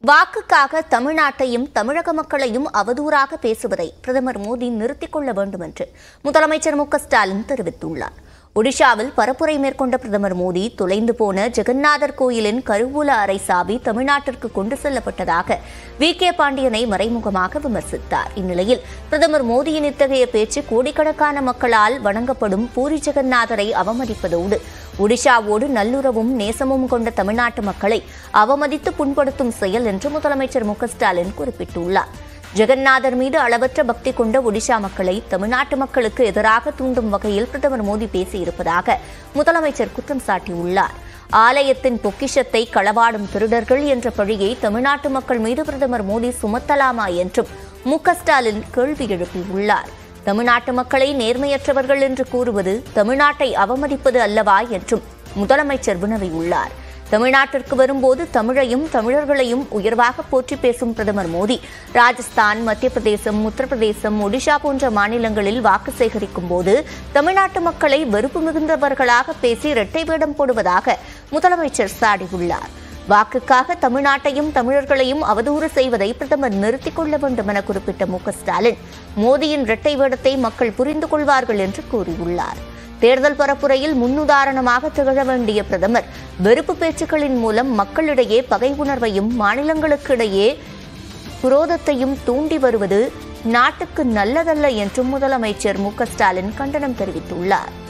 வாக்குக்காக தமிழ்நாட்டையும் தமிழக மக்களையும் அவதூறாக பேசுவதை பிரதமர் மோடி நிறுத்திக் கொள்ள வேண்டும் என்று முதலமைச்சர் மு க ஸ்டாலின் தெரிவித்துள்ளார் ஒடிஷாவில் பரப்புரை மேற்கொண்ட பிரதமர் மோடி தொலைந்து போன ஜெகநாதர் கோயிலின் கருவூல அறை சாவி தமிழ்நாட்டிற்கு கொண்டு செல்லப்பட்டதாக வி கே பாண்டியனை மறைமுகமாக விமர்சித்தார் இந்நிலையில் பிரதமர் மோடியின் இத்தகைய பேச்சு கோடிக்கணக்கான மக்களால் வணங்கப்படும் பூரி ஜெகநாதரை அவமதிப்பதோடு ஒடிஷாவோடு நல்லுறவும் நேசமும் கொண்ட தமிழ்நாட்டு மக்களை அவமதித்து புண்படுத்தும் செயல் என்று முதலமைச்சர் மு க ஸ்டாலின் குறிப்பிட்டுள்ளார் ஜெகநாதர் மீது அளவற்ற பக்தி கொண்ட ஒடிஷா மக்களை தமிழ்நாட்டு மக்களுக்கு எதிராக தூண்டும் வகையில் பிரதமர் மோடி பேசியிருப்பதாக முதலமைச்சர் குற்றம் சாட்டியுள்ளார் ஆலயத்தின் பொக்கிஷத்தை களவாடும் திருடர்கள் என்ற பழியை தமிழ்நாட்டு மக்கள் மீது பிரதமர் மோடி சுமத்தலாமா என்றும் மு க ஸ்டாலின் கேள்வி எழுப்பியுள்ளார் தமிழ்நாட்டு மக்களை நேர்மையற்றவர்கள் என்று கூறுவது தமிழ்நாட்டை அவமதிப்பது அல்லவா என்றும் முதலமைச்சர் வினவியுள்ளார் தமிழ்நாட்டிற்கு வரும்போது தமிழையும் தமிழர்களையும் உயர்வாக போற்றி பேசும் பிரதமர் மோடி ராஜஸ்தான் மத்திய பிரதேசம் உத்தரப்பிரதேசம் ஒடிஷா போன்ற மாநிலங்களில் வாக்கு சேகரிக்கும் போது தமிழ்நாட்டு மக்களை வெறுப்பு மிகுந்தவர்களாக பேசி இரட்டை வேடம் போடுவதாக முதலமைச்சர் சாடியுள்ளார் வாக்குக்காக தமிழ்நாட்டையும் தமிழர்களையும் அவதூறு செய்வதை பிரதமர் நிறுத்திக் கொள்ள வேண்டும் என குறிப்பிட்ட மு க ஸ்டாலின் மோடியின் இரட்டை வேடத்தை மக்கள் புரிந்து கொள்வார்கள் என்று கூறியுள்ளார் தேர்தல் பரப்புரையில் முன்னுதாரணமாக திகழ வேண்டிய பிரதமர் வெறுப்பு பேச்சுக்களின் மூலம் மக்களிடையே பகை உணர்வையும் மாநிலங்களுக்கிடையே குரோதத்தையும் தூண்டி வருவது நாட்டுக்கு நல்லதல்ல என்றும் முதலமைச்சர் மு க ஸ்டாலின் கண்டனம் தெரிவித்துள்ளார்